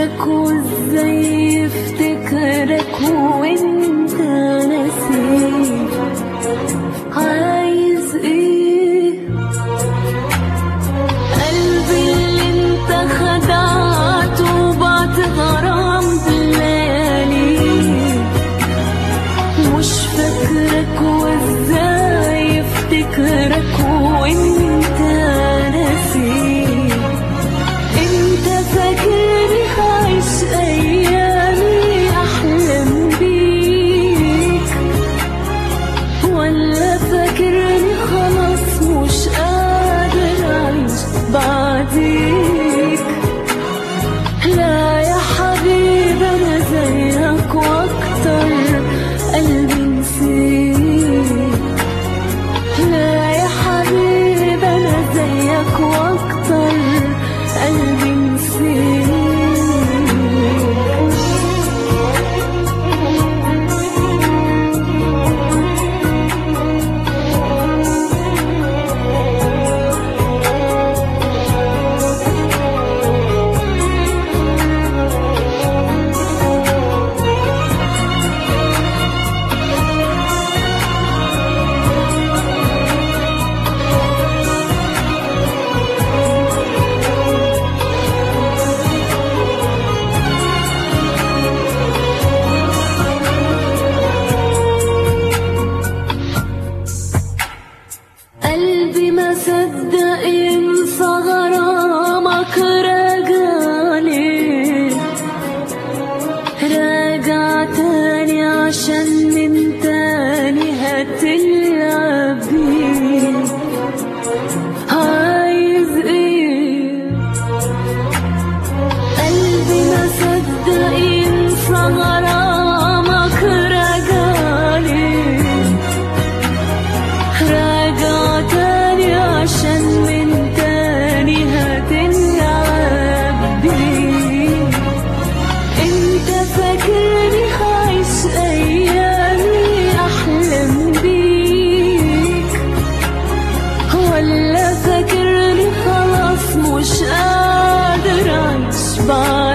فاكرك وازاي يفتكرك وانت نسيت عايز ايه قلبي اللي انت خدعته وبعت غرام بلالي مش فاكرك وازاي يفتكرك وانت نسيت انت فاكرني عايش ايامي احلم بيك ولا فاكرني خلاص مش قادر اعيش بعديك لا يا حبيبي انا زيك واكتر قلبي نسيك لا يا حبيبي انا زيك واكتر قلبي نسيك قلبي ما صدق ينسى غرامك راجعني راجع تاني عشان من تاني هتلعب بيه عايز ايه قلبي ما صدق ينسى غرامك راجعني راجع تاني عشان من تاني هتلعب بيه انت فاكرني عايش ايامي احلم بيك ولا فاكرني خلاص مش قادر اعيش بعدك